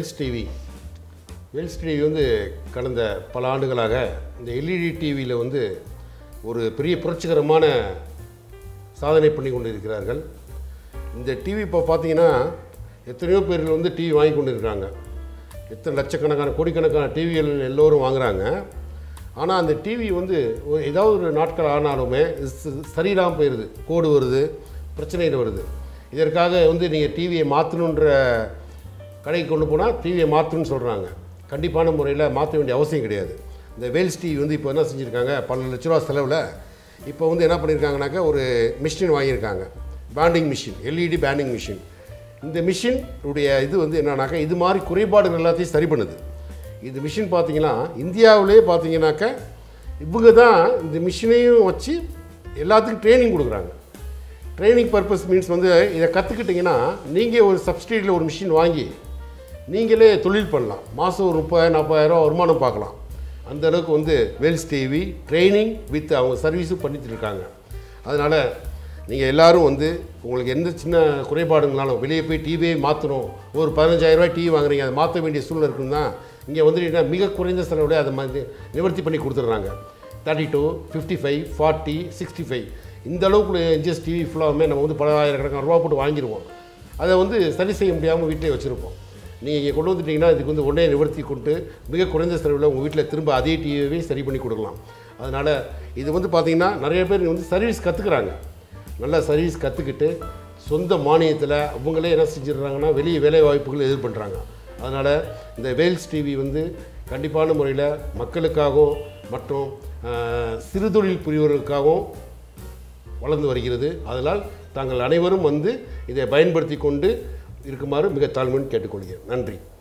Wales TV Wales TV வந்து கடந்த பல ஆண்டுகளாக இந்த எல்இடி டிவியில் வந்து ஒரு பெரிய புரட்சிகரமான சாதனை பண்ணி கொண்டு இருக்கிறார்கள் இந்த டிவி இப்போ பார்த்தீங்கன்னா எத்தனையோ பேர்கள் வந்து டிவி வாங்கி கொண்டு இருக்காங்க எத்தனை லட்சக்கணக்கான கோடிக்கணக்கான டிவிகள் எல்லோரும் வாங்குறாங்க ஆனால் அந்த டிவி வந்து ஒரு- ஏதாவது ஒரு நாட்கள் ஆனாலுமே இது ச- சரியில்லாமல் போயிடுது கோடு வருது பிரச்சனைகள் வருது இதற்காக வந்து நீங்கள் டிவியை மாற்றணுன்ற கடைக்கு கொண்டு போனால் டிவியை மாற்றணும்னு சொல்கிறாங்க கண்டிப்பான முறையில் மாற்ற வேண்டிய அவசியம் கிடையாது இந்த வேல்ஸ் டிவி வந்து இப்போ என்ன செஞ்சுருக்காங்க பல லட்ச ரூபா செலவில் இப்போ வந்து என்ன பண்ணியிருக்காங்கனாக்கா ஒரு மிஷின் வாங்கியிருக்காங்க bending machine LED bending machine இந்த மிஷின் உடைய இது வந்து என்னன்னாக்கா இது மாதிரி குறைபாடுகள் எல்லாத்தையும் சரி பண்ணுது இது மிஷின் பார்த்தீங்கன்னா இந்தியாவிலே பார்த்தீங்கன்னாக்கா இவங்க தான் இந்த மிஷினையும் வச்சு எல்லாத்துக்கும் ட்ரைனிங் கொடுக்குறாங்க ட்ரைனிங் பர்பஸ் மீன்ஸ் வந்து இதை கற்றுக்கிட்டிங்கன்னா நீங்கள் ஒரு சப்சிடியில் ஒரு மிஷின் வாங்கி நீங்களே தொழில் பண்ணலாம் மாதம் ஒரு முப்பதாயிரம் நாற்பதாயிரம் வருமானம் பார்க்கலாம் அந்த அளவுக்கு வந்து வெல்ஸ் டிவி ட்ரைனிங் வித் அவங்க சர்வீஸும் பண்ணிட்டு இருக்காங்க அதனால் நீங்கள் எல்லாரும் வந்து உங்களுக்கு எந்த சின்ன குறைபாடுங்களாலும் வெளியே போய் டிவியை மாற்றணும் ஒரு பதினஞ்சாயிரம் ரூபாய் டிவி வாங்குறீங்க அதை மாற்ற வேண்டிய சூழ்நிலை இருக்குன்னா இங்கே வந்துட்டீங்கன்னா மிக குறைந்த செலவுடைய அதை மாதிரி நிவர்த்தி பண்ணி கொடுத்துட்றாங்க thirty two fifty five forty sixty five இந்த அளவுக்கு இன்ச்சஸ் டிவி ஃபுல்லாகவுமே நம்ம வந்து பல ஆயிரக்கணக்கான ரூபா போட்டு வாங்கிடுவோம் அதை வந்து சரி செய்ய முடியாமல் வீட்டிலே வச்சுருப்போம் நீங்கள் இங்கே கொண்டு வந்துட்டீங்கன்னா இதுக்கு வந்து உடனே நிவர்த்தி கொண்டு மிக குறைந்த செலவில் உங்கள் வீட்டில் திரும்ப அதே டிவியவே சரி பண்ணி கொடுக்கலாம் அதனால் இது வந்து பார்த்திங்கன்னா நிறைய பேர் வந்து சர்வீஸ் கற்றுக்குறாங்க நல்லா சர்வீஸ் கற்றுக்கிட்டு சொந்த மானியத்தில் அவங்களே என்ன செஞ்சிடுறாங்கன்னா வெளியே வேலை வாய்ப்புகள் எதிர் பண்ணுறாங்க அதனால் இந்த வேல்ஸ் டிவி வந்து கண்டிப்பான முறையில் மக்களுக்காகவும் மற்றும் ஆஹ், சிறுதொழில் புரிவர்களுக்காகவும் வளர்ந்து வருகிறது அதனால் தாங்கள் அனைவரும் வந்து இதை பயன்படுத்தி கொண்டு இருக்குமாறு மிக தாழ்மையுடன் கேட்டுக்கொள்கிறேன் நன்றி